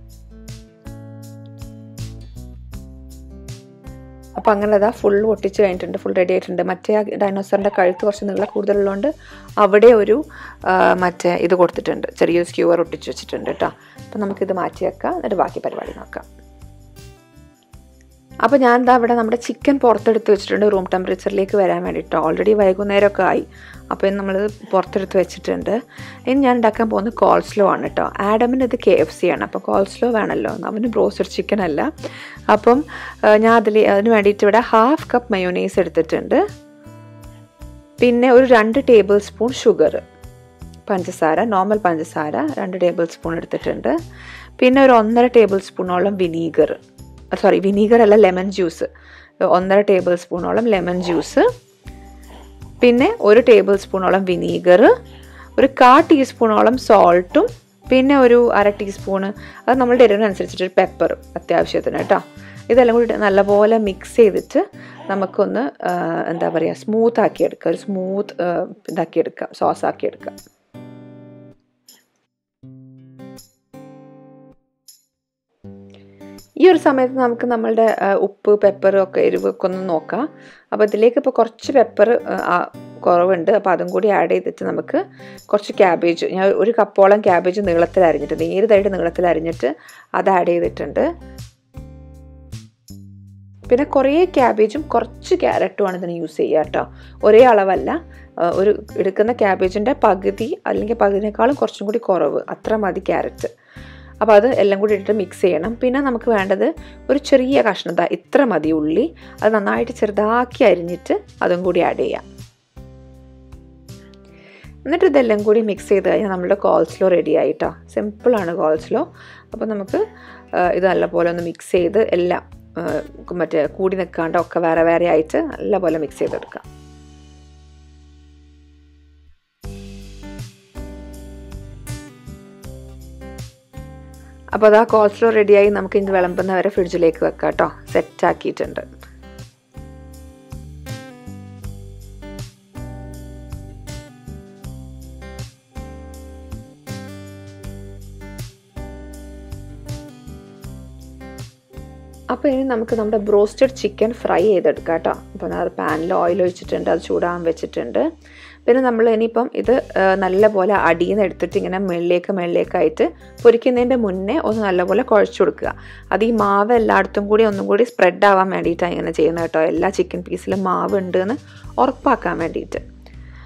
Speaker 1: അപ്പോൾ അങ്ങനെ അതാ ഫുൾ ഒട്ടിച്ച് കഴിഞ്ഞിട്ടുണ്ട് ഫുൾ റെഡി ആയിട്ടുണ്ട് മറ്റേ ആ ഡൈനോസറിൻ്റെ കഴുത്ത് കുറച്ച് നീളം കൂടുതലുള്ളതുകൊണ്ട് അവിടെ ഒരു ആ, മറ്റേ ഇത് കൊടുത്തിട്ടുണ്ട് ചെറിയൊരു സ്ക്യൂവർ ഒട്ടിച്ച് വെച്ചിട്ടുണ്ട് കേട്ടോ അപ്പോൾ നമുക്കിത് മാറ്റി വെക്കാം എന്നിട്ട് ബാക്കി പരിപാടി നോക്കാം അപ്പോൾ ഞാൻ എന്താ ഇവിടെ നമ്മുടെ ചിക്കൻ പുറത്തെടുത്ത് വെച്ചിട്ടുണ്ട് റൂം ടെമ്പറേച്ചറിലേക്ക് വരാൻ വേണ്ടിയിട്ട് ഓൾറെഡി വൈകുന്നേരമൊക്കെ ആയി അപ്പോൾ ഇന്ന് നമ്മൾ പുറത്തെടുത്ത് വെച്ചിട്ടുണ്ട് ഇനി ഞാൻ ഉണ്ടാക്കാൻ പോകുന്നത് കോൾസ്ലോ ആണ് കേട്ടോ ആഡമിന് ഇത് കെ എഫ് സി ആണ് അപ്പോൾ കോൾസ്ലോ വേണമല്ലോ അവന് ബ്രോസ്റ്റഡ് ചിക്കൻ അല്ല അപ്പം ആ, ഞാൻ അതിൽ അതിന് വേണ്ടിയിട്ട് ഇവിടെ ഹാഫ് കപ്പ് മയോനൈസ് എടുത്തിട്ടുണ്ട് പിന്നെ ഒരു രണ്ട് ടേബിൾ സ്പൂൺ ഷുഗർ പഞ്ചസാര നോർമൽ പഞ്ചസാര രണ്ട് ടേബിൾ സ്പൂൺ എടുത്തിട്ടുണ്ട് പിന്നെ ഒരു ഒന്നര ടേബിൾ സ്പൂണോളം വിനീഗർ സോറി വിനീഗർ അല്ല ലെമൺ ജ്യൂസ് ഒന്നര ടേബിൾ സ്പൂണോളം ലെമൺ ജ്യൂസ് പിന്നെ ഒരു ടേബിൾ സ്പൂണോളം വിനീഗർ ഒരു കാ ടീസ്പൂണോളം സോൾട്ടും പിന്നെ ഒരു അര ടീസ്പൂണ് അത് നമ്മളുടെ എരിവിനനുസരിച്ചിട്ട് ഒരു പെപ്പർ അത്യാവശ്യത്തിന് കേട്ടോ ഇതെല്ലാം കൂടി നല്ലപോലെ മിക്സ് ചെയ്തിട്ട് നമുക്കൊന്ന് ആ, എന്താ പറയുക സ്മൂത്ത് ആക്കി എടുക്കുക ഒരു സ്മൂത്ത് ഇതാക്കി എടുക്കാം സോസ് ആക്കി എടുക്കാം ഈ ഒരു സമയത്ത് നമുക്ക് നമ്മളുടെ ആ, ഉപ്പ് പെപ്പർ ഒക്കെ എരിവൊക്കെ ഒന്ന് നോക്കാം അപ്പോൾ ഇതിലേക്ക് ഇപ്പോൾ കുറച്ച് പെപ്പർ കുറവുണ്ട് അപ്പോൾ അതും കൂടി ആഡ് ചെയ്തിട്ട് നമുക്ക് കുറച്ച് ക്യാബേജ് ഞാൻ ഒരു കപ്പോളം ക്യാബേജ് നീളത്തിൽ അരിഞ്ഞിട്ട് നേരിതായിട്ട് നീളത്തിൽ അരിഞ്ഞിട്ട് അത് ആഡ് ചെയ്തിട്ടുണ്ട് പിന്നെ കുറേ ക്യാബേജും കുറച്ച് ക്യാരറ്റുമാണ് ഇതിന് യൂസ് ചെയ്യുക കേട്ടോ ഒരേ അളവല്ല ആ, ഒരു എടുക്കുന്ന ക്യാബേജിൻ്റെ പകുതി അല്ലെങ്കിൽ പകുതിനേക്കാളും കുറച്ചും കൂടി കുറവ് അത്ര മതി ക്യാരറ്റ് അപ്പോൾ അത് എല്ലാം കൂടി ഇട്ടിട്ട് മിക്സ് ചെയ്യണം പിന്നെ നമുക്ക് വേണ്ടത് ഒരു ചെറിയ കഷ്ണം ദാ ഇത്ര മതി ഉള്ളി അത് നന്നായിട്ട് ചെറുതാക്കി അരിഞ്ഞിട്ട് അതും കൂടി ആഡ് ചെയ്യാം എന്നിട്ട് ഇതെല്ലാം കൂടി മിക്സ് ചെയ്ത് കഴിഞ്ഞാൽ നമ്മുടെ കോൾസ്ലോ റെഡി ആയിട്ടോ സിമ്പിളാണ് കോൾസ്ലോ അപ്പോൾ നമുക്ക് ആ, ഇത് നല്ലപോലെ ഒന്ന് മിക്സ് ചെയ്ത് എല്ലാം ആ, മറ്റേ കൂടി നിൽക്കാണ്ട് ഒക്കെ വേറെ വേറെ ആയിട്ട് നല്ലപോലെ മിക്സ് ചെയ്തെടുക്കാം അപ്പോൾ അതാ കോൾസ്ലോ റെഡിയായി നമുക്ക് ഇന്ന് വിളമ്പുന്ന വരെ ഫ്രിഡ്ജിലേക്ക് വെക്കാം കേട്ടോ സെറ്റ് ആക്കിയിട്ടുണ്ട് അപ്പോൾ ഇനി നമുക്ക് നമ്മുടെ ബ്രോസ്റ്റഡ് ചിക്കൻ ഫ്രൈ ചെയ്തെടുക്കാം കേട്ടോ അപ്പോൾ ഞാൻ പാനിൽ ഓയിൽ ഒഴിച്ചിട്ടുണ്ട് അത് ചൂടാൻ വെച്ചിട്ടുണ്ട് പിന്നെ നമ്മൾ ഇനിയിപ്പം ഇത് ആ, നല്ലപോലെ അടിയിൽ നിന്ന് എടുത്തിട്ട് ഇങ്ങനെ മുകളിലേക്ക് മുകളിലേക്കായിട്ട് പൊരിക്കുന്നതിൻ്റെ മുന്നേ ഒന്ന് നല്ലപോലെ കുഴച്ച് കൊടുക്കുക അത് ഈ മാവ് എല്ലായിടത്തും കൂടി ഒന്നും കൂടി സ്പ്രെഡ് ആവാൻ വേണ്ടിയിട്ടാണ് ഇങ്ങനെ ചെയ്യുന്നത് കേട്ടോ എല്ലാ ചിക്കൻ പീസിലും മാവ് ഉണ്ട് എന്ന് ഉറപ്പാക്കാൻ വേണ്ടിയിട്ട്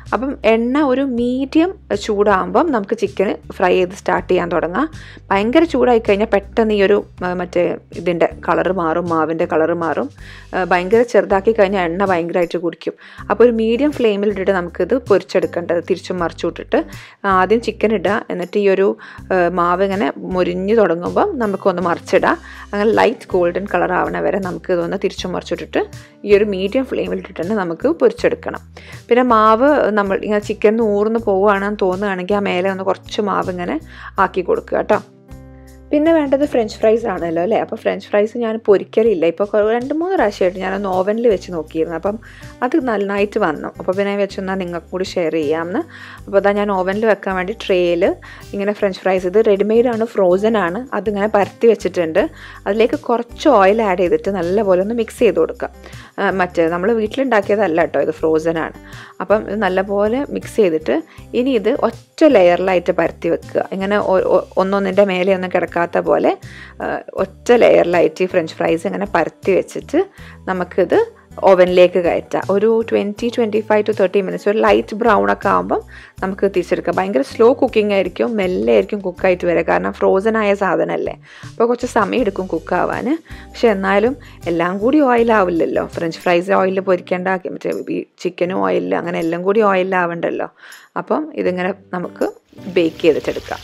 Speaker 1: അപ്പം എണ്ണ ഒരു മീഡിയം ചൂടാകുമ്പം നമുക്ക് ചിക്കൻ ഫ്രൈ ചെയ്ത് സ്റ്റാർട്ട് ചെയ്യാൻ തുടങ്ങാം ഭയങ്കര ചൂടായി കഴിഞ്ഞാൽ പെട്ടെന്ന് ഈ ഒരു ആ, മറ്റേ ഇതിൻ്റെ കളറ് മാറും മാവിൻ്റെ കളറ് മാറും ആ, ഭയങ്കര ചെറുതാക്കി കഴിഞ്ഞാൽ എണ്ണ ഭയങ്കരമായിട്ട് കുടിക്കും അപ്പോൾ ഒരു മീഡിയം ഫ്ലെയിമിൽ ഇട്ടിട്ട് നമുക്കിത് പൊരിച്ചെടുക്കേണ്ടത് തിരിച്ചും മറിച്ചു വിട്ടിട്ട് ആദ്യം ചിക്കൻ ഇടുക എന്നിട്ട് ഈ ഒരു ആ, മാവ് ഇങ്ങനെ മുരിഞ്ഞ് തുടങ്ങുമ്പം നമുക്കൊന്ന് മറിച്ചിടാം അങ്ങനെ ലൈറ്റ് ഗോൾഡൻ കളർ ആവണ വരെ നമുക്ക് ഇതൊന്ന് തിരിച്ചും മറിച്ചിട്ടിട്ട് ഈ ഒരു മീഡിയം ഫ്ലെയിമിൽ ഇട്ടിട്ട് നമുക്ക് പൊരിച്ചെടുക്കണം പിന്നെ മാവ് നമ്മൾ ഇങ്ങനെ ചിക്കൻ ഊർന്ന് പോവുകയാണെന്ന് തോന്നുകയാണെങ്കിൽ ആ മേലെ ഒന്ന് കുറച്ച് മാവ് ഇങ്ങനെ ആക്കി കൊടുക്കുക കേട്ടോ പിന്നെ വേണ്ടത് ഫ്രഞ്ച് ഫ്രൈസ് ആണല്ലോ അല്ലേ അപ്പോൾ ഫ്രഞ്ച് ഫ്രൈസ് ഞാൻ പൊരിക്കലില്ല ഇപ്പോൾ കൊ- രണ്ട് മൂന്ന് പ്രാവശ്യമായിട്ട് ഞാനൊന്ന് ഓവനിൽ വെച്ച് നോക്കിയിരുന്നു അപ്പം അത് നന്നായിട്ട് വന്നു അപ്പോൾ പിന്നെ ഞാൻ വെച്ചെന്നാൽ നിങ്ങൾക്ക് കൂടി ഷെയർ ചെയ്യാമെന്ന് അപ്പോൾ അതാ ഞാൻ ഓവനിൽ വെക്കാൻ വേണ്ടി ട്രേയിൽ ഇങ്ങനെ ഫ്രഞ്ച് ഫ്രൈസ് ഇത് റെഡിമെയ്ഡ് ആണ് ഫ്രോസൺ ആണ് അതിങ്ങനെ പരത്തി വെച്ചിട്ടുണ്ട് അതിലേക്ക് കുറച്ച് ഓയിൽ ആഡ് ചെയ്തിട്ട് നല്ലപോലെ ഒന്ന് മിക്സ് ചെയ്ത് കൊടുക്കുക ആ, മറ്റേ നമ്മൾ വീട്ടിലുണ്ടാക്കിയതല്ല കേട്ടോ ഇത് ഫ്രോസൺ ആണ് അപ്പം ഇത് നല്ലപോലെ മിക്സ് ചെയ്തിട്ട് ഇനി ഇത് ഒറ്റ ലെയറിലായിട്ട് പരത്തി വെക്കുക ഇങ്ങനെ ഒ- ഒ- ഒന്നൊന്നിൻ്റെ മേലെ ഒന്നും കിടക്കാത്ത പോലെ ആ, ഒറ്റ ലെയറിലായിട്ട് ഈ ഫ്രഞ്ച് ഫ്രൈസ് ഇങ്ങനെ പരത്തി വെച്ചിട്ട് നമുക്കിത് ഓവനിലേക്ക് കയറ്റാം ഒരു twenty twenty five to thirty minutes ഒരു ലൈറ്റ് ബ്രൗൺ ഒക്കെ ആകുമ്പം നമുക്ക് തിരിച്ചെടുക്കാം ഭയങ്കര സ്ലോ കുക്കിംഗ് ആയിരിക്കും മെല്ലെ ആയിരിക്കും കുക്കായിട്ട് വരിക കാരണം ഫ്രോസൺ ആയ സാധനമല്ലേ അപ്പോൾ കുറച്ച് സമയം എടുക്കും കുക്കാവാൻ പക്ഷെ എന്നാലും എല്ലാം കൂടി ഓയിലാവില്ലല്ലോ ഫ്രഞ്ച് ഫ്രൈസ് ഓയിലിൽ പൊരിക്കേണ്ട മറ്റേ ഈ ചിക്കനും ഓയിലിൽ അങ്ങനെ എല്ലാം കൂടി ഓയിലാവണ്ടല്ലോ അപ്പം ഇതിങ്ങനെ നമുക്ക് ബേക്ക് ചെയ്തിട്ടെടുക്കാം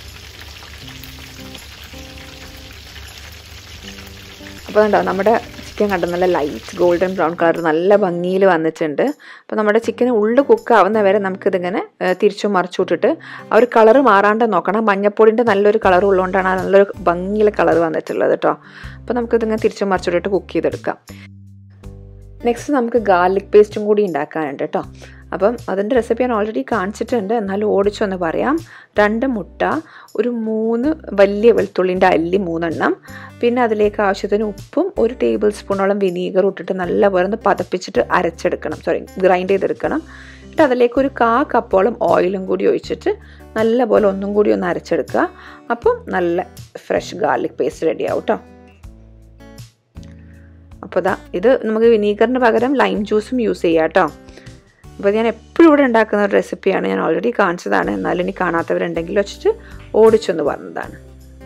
Speaker 1: അപ്പോൾ കണ്ടോ നമ്മുടെ ചിക്കൻ കണ്ടോ നല്ല ലൈറ്റ് ഗോൾഡൻ ബ്രൗൺ കളർ നല്ല ഭംഗിയിൽ വന്നിട്ടുണ്ട് അപ്പോൾ നമ്മുടെ ചിക്കൻ ഉള്ളിൽ കുക്കാവുന്ന വരെ നമുക്കിതിങ്ങനെ ഏഹ്, തിരിച്ചും മറിച്ചു വിട്ടിട്ട് ആ ഒരു കളറ് മാറാണ്ട് നോക്കണം മഞ്ഞപ്പൊടിൻ്റെ നല്ലൊരു കളർ ഉള്ളതുകൊണ്ടാണ് ആ നല്ലൊരു ഭംഗിയിലെ കളർ വന്നിട്ടുള്ളത് കേട്ടോ അപ്പോൾ നമുക്കിതിങ്ങനെ തിരിച്ചും മറിച്ചു വിട്ടിട്ട് കുക്ക് ചെയ്തെടുക്കാം നെക്സ്റ്റ് നമുക്ക് ഗാർലിക് പേസ്റ്റും കൂടി ഉണ്ടാക്കാനുണ്ട് കേട്ടോ അപ്പം അതിൻ്റെ റെസിപ്പി ഞാൻ ഓൾറെഡി കാണിച്ചിട്ടുണ്ട് എന്നാലും ഓടിച്ചൊന്ന് പറയാം രണ്ട് മുട്ട ഒരു മൂന്ന് വലിയ വെളുത്തുള്ളിൻ്റെ അല്ലി മൂന്നെണ്ണം പിന്നെ അതിലേക്ക് ആവശ്യത്തിന് ഉപ്പും ഒരു ടേബിൾ സ്പൂണോളം വിനീഗർ ഇട്ടിട്ട് നല്ലപോലെ ഒന്ന് പതപ്പിച്ചിട്ട് അരച്ചെടുക്കണം സോറി ഗ്രൈൻഡ് ചെയ്തെടുക്കണം എന്നിട്ട് അതിലേക്ക് ഒരു കാ കപ്പോളം ഓയിലും കൂടി ഒഴിച്ചിട്ട് നല്ലപോലെ ഒന്നും കൂടി ഒന്ന് അരച്ചെടുക്കുക അപ്പം നല്ല ഫ്രഷ് ഗാർലിക് പേസ്റ്റ് റെഡിയാവും കേട്ടോ അപ്പോൾ ഇതാ ഇത് നമുക്ക് വിനീഗറിന് പകരം ലൈം ജ്യൂസും യൂസ് ചെയ്യാം കേട്ടോ അപ്പോൾ ഞാൻ എപ്പോഴും ഇവിടെ ഉണ്ടാക്കുന്ന ഒരു റെസിപ്പിയാണ് ഞാൻ ഓൾറെഡി കാണിച്ചതാണ് എന്നാലും ഇനി കാണാത്തവരുണ്ടെങ്കിൽ വെച്ചിട്ട് ഓടിച്ചൊന്ന് പറഞ്ഞതാണ്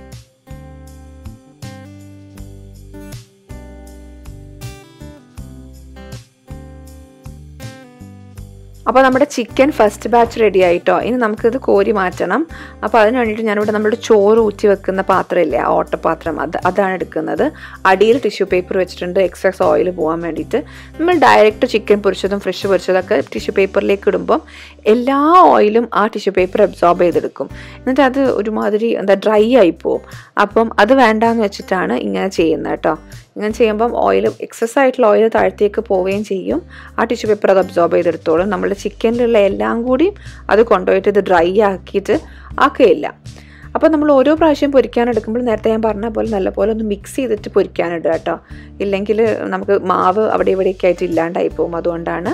Speaker 1: അപ്പോൾ നമ്മുടെ ചിക്കൻ ഫസ്റ്റ് ബാച്ച് റെഡി ആയിട്ടോ ഇനി നമുക്കിത് കോരി മാറ്റണം അപ്പോൾ അതിന് വേണ്ടിയിട്ട് ഞാനിവിടെ നമ്മുടെ ചോറ് ഊറ്റി വെക്കുന്ന പാത്രമില്ലേ ആ ഓട്ടപാത്രം അത് അതാണ് എടുക്കുന്നത് അടിയിൽ ടിഷ്യൂ പേപ്പർ വെച്ചിട്ടുണ്ട് എക്സസ് ഓയിൽ പോകാൻ വേണ്ടിയിട്ട് നമ്മൾ ഡയറക്റ്റ് ചിക്കൻ പൊരിച്ചതും ഫ്രഷ് പൊരിച്ചതൊക്കെ ടിഷ്യൂ പേപ്പറിലേക്ക് ഇടുമ്പം എല്ലാ ഓയിലും ആ ടിഷ്യൂ പേപ്പർ അബ്സോർബ് ചെയ്തെടുക്കും എന്നിട്ട് അത് ഒരുമാതിരി എന്താ ഡ്രൈ ആയി പോവും അപ്പം അത് വേണ്ടാന്ന് വെച്ചിട്ടാണ് ഇങ്ങനെ ചെയ്യുന്നത് കേട്ടോ ഇങ്ങനെ ചെയ്യുമ്പം ഓയിൽ എക്സസ് ആയിട്ടുള്ള ഓയിൽ താഴത്തേക്ക് പോവുകയും ചെയ്യും ആ ടിഷ്യൂ പേപ്പർ അത് അബ്സോർബ് ചെയ്തെടുത്തോളും നമ്മുടെ ചിക്കനിലുള്ള എല്ലാം കൂടി അത് കൊണ്ടുപോയിട്ട് ഇത് ഡ്രൈ ആക്കിയിട്ട് ആക്കുകയില്ല അപ്പോൾ നമ്മൾ ഓരോ പ്രാവശ്യം പൊരിക്കാനെടുക്കുമ്പോൾ നേരത്തെ ഞാൻ പറഞ്ഞ പോലെ നല്ലപോലെ ഒന്ന് മിക്സ് ചെയ്തിട്ട് പൊരിക്കാനിടുക കേട്ടോ ഇല്ലെങ്കിൽ നമുക്ക് മാവ് അവിടെ ഇവിടെയൊക്കെ ആയിട്ട് ഇല്ലാണ്ടായി പോകും അതുകൊണ്ടാണ്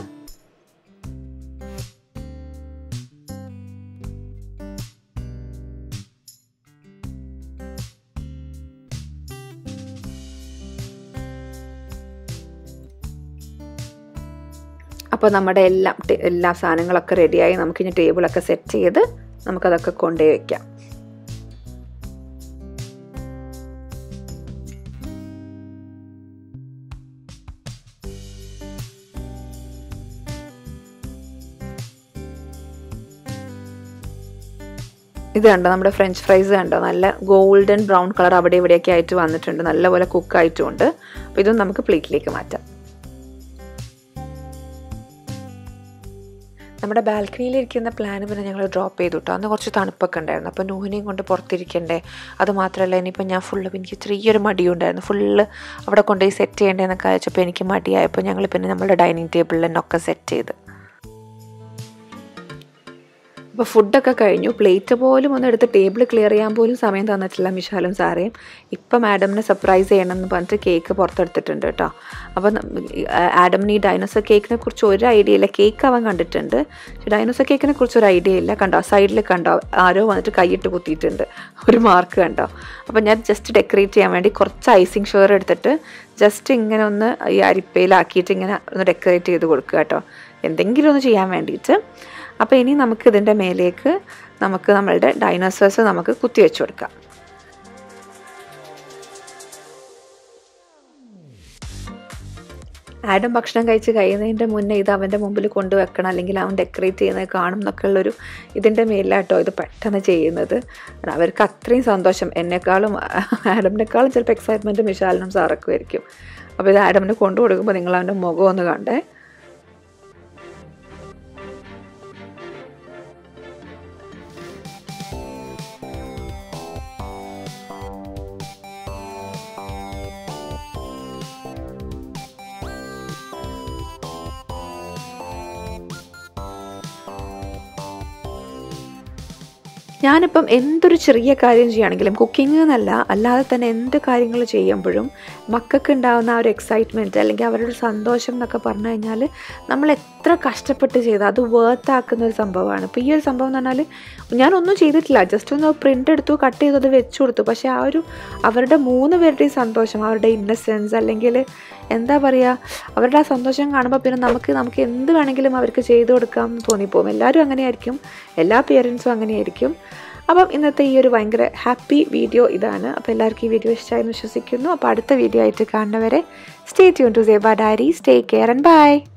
Speaker 1: അപ്പോൾ നമ്മുടെ എല്ലാം ടെ- എല്ലാ സാധനങ്ങളൊക്കെ റെഡിയായി നമുക്കിനി ടേബിളൊക്കെ സെറ്റ് ചെയ്ത് നമുക്കതൊക്കെ കൊണ്ടുപോയി വെക്കാം ഇത് കണ്ടോ നമ്മുടെ ഫ്രഞ്ച് ഫ്രൈസ് കണ്ടോ നല്ല ഗോൾഡൻ ബ്രൗൺ കളർ അവിടെ ഇവിടെയൊക്കെ ആയിട്ട് വന്നിട്ടുണ്ട് നല്ലപോലെ കുക്കായിട്ടുമുണ്ട് അപ്പോൾ ഇതും നമുക്ക് പ്ലേറ്റിലേക്ക് മാറ്റാം നമ്മുടെ ബാൽക്കണിയിൽ ഇരിക്കുന്ന പ്ലാൻ പിന്നെ ഞങ്ങൾ ഡ്രോപ്പ് ചെയ്തു കേട്ടോ അന്ന് കുറച്ച് തണുപ്പൊക്കെ ഉണ്ടായിരുന്നു അപ്പോൾ നൂഹിനെയും കൊണ്ട് പുറത്തിരിക്കണ്ടേ അത് മാത്രമല്ല ഇനിയിപ്പോൾ ഞാൻ ഫുള്ള് എനിക്ക് ചെറിയൊരു മടിയുണ്ടായിരുന്നു ഫുള്ള് അവിടെ കൊണ്ടുപോയി സെറ്റ് ചെയ്യേണ്ടതെന്നൊക്കെ അയച്ചപ്പോൾ എനിക്ക് മടിയായപ്പോൾ ഞങ്ങൾ പിന്നെ നമ്മുടെ ഡൈനിങ് ടേബിളിൽ തന്നെ ഒക്കെ സെറ്റ് ചെയ്ത് അപ്പോൾ ഫുഡൊക്കെ കഴിഞ്ഞു പ്ലേറ്റ് പോലും ഒന്ന് എടുത്ത് ടേബിൾ ക്ലിയർ ചെയ്യാൻ പോലും സമയം തന്നിട്ടില്ല മിഷാലും സാറേയും ഇപ്പം മാഡമിനെ സർപ്രൈസ് ചെയ്യണം എന്ന് പറഞ്ഞിട്ട് കേക്ക് പുറത്തെടുത്തിട്ടുണ്ട് കേട്ടോ അപ്പോൾ ആഡമിന് ഈ ഡൈനോസർ കേക്കിനെ കുറിച്ച് ഒരു ഐഡിയ ഇല്ല കേക്ക് അവൻ കണ്ടിട്ടുണ്ട് പക്ഷെ ഡൈനോസർ കേക്കിനെ കുറിച്ച് ഒരു ഐഡിയ ഇല്ല കണ്ടോ സൈഡിൽ കണ്ടോ ആരോ വന്നിട്ട് കൈയിട്ട് കുത്തിയിട്ടുണ്ട് ഒരു മാർക്ക് കണ്ടോ അപ്പോൾ ഞാൻ ജസ്റ്റ് ഡെക്കറേറ്റ് ചെയ്യാൻ വേണ്ടി കുറച്ച് ഐസിങ് ഷുഗർ എടുത്തിട്ട് ജസ്റ്റ് ഇങ്ങനെ ഒന്ന് ഈ അരിപ്പയിലാക്കിയിട്ട് ഇങ്ങനെ ഒന്ന് ഡെക്കറേറ്റ് ചെയ്ത് കൊടുക്കുക കേട്ടോ എന്തെങ്കിലും ഒന്ന് ചെയ്യാൻ വേണ്ടിയിട്ട് അപ്പോൾ ഇനി നമുക്ക് ഇതിൻ്റെ മേലേക്ക് നമുക്ക് നമ്മളുടെ ഡൈനോസേഴ്സ് നമുക്ക് കുത്തിവെച്ച് കൊടുക്കാം ആഡം ഭക്ഷണം കഴിച്ച് കഴിയുന്നതിൻ്റെ മുന്നേ ഇത് അവൻ്റെ മുമ്പിൽ കൊണ്ടുവെക്കണം അല്ലെങ്കിൽ അവൻ ഡെക്കറേറ്റ് ചെയ്യുന്നത് കാണും എന്നൊക്കെ ഉള്ളൊരു ഇതിൻ്റെ മേലാട്ടോ ഇത് പെട്ടെന്ന് ചെയ്യുന്നത് അവർക്ക് അത്രയും സന്തോഷം എന്നെക്കാളും ആഡമിനേക്കാളും ചിലപ്പോൾ എക്സൈറ്റ്മെൻറ്റ് മിഷാലിനും സാറക്കും ആയിരിക്കും അപ്പോൾ ഇത് ആഡമിന് കൊണ്ടു കൊടുക്കുമ്പോൾ നിങ്ങൾ അവൻ്റെ മുഖം ഒന്ന് കണ്ടേ ഞാനിപ്പം എന്തൊരു ചെറിയ കാര്യം ചെയ്യുകയാണെങ്കിലും കുക്കിംഗ് എന്നല്ല അല്ലാതെ തന്നെ എന്ത് കാര്യങ്ങൾ ചെയ്യുമ്പോഴും മക്കൾക്ക് ഉണ്ടാകുന്ന ആ ഒരു എക്സൈറ്റ്മെൻറ്റ് അല്ലെങ്കിൽ അവരുടെ സന്തോഷം എന്നൊക്കെ പറഞ്ഞു കഴിഞ്ഞാൽ നമ്മൾ എത്ര കഷ്ടപ്പെട്ട് ചെയ്താൽ അത് വേർത്ത് ആക്കുന്ന ഒരു സംഭവമാണ് ഇപ്പോൾ ഈ ഒരു സംഭവം എന്ന് പറഞ്ഞാൽ ഞാനൊന്നും ചെയ്തിട്ടില്ല ജസ്റ്റ് ഒന്ന് പ്രിൻ്റ് എടുത്തു കട്ട് ചെയ്തു അത് വെച്ചു കൊടുത്തു പക്ഷേ ആ ഒരു അവരുടെ മൂന്ന് പേരുടെയും സന്തോഷം അവരുടെ ഇന്നസെൻസ് അല്ലെങ്കിൽ എന്താ പറയുക അവരുടെ ആ സന്തോഷം കാണുമ്പോൾ പിന്നെ നമുക്ക് നമുക്ക് എന്ത് വേണമെങ്കിലും അവർക്ക് ചെയ്തു കൊടുക്കാം എന്ന് തോന്നിപ്പോകും എല്ലാവരും അങ്ങനെയായിരിക്കും എല്ലാ പേരൻസും അങ്ങനെയായിരിക്കും അപ്പം ഇന്നത്തെ ഈ ഒരു ഭയങ്കര ഹാപ്പി വീഡിയോ ഇതാണ് അപ്പോൾ എല്ലാവർക്കും ഈ വീഡിയോ ഇഷ്ടമായെന്ന് വിശ്വസിക്കുന്നു അപ്പോൾ അടുത്ത വീഡിയോ ആയിട്ട് കാണുന്നവരെ stay tune to Seba diary stay care and by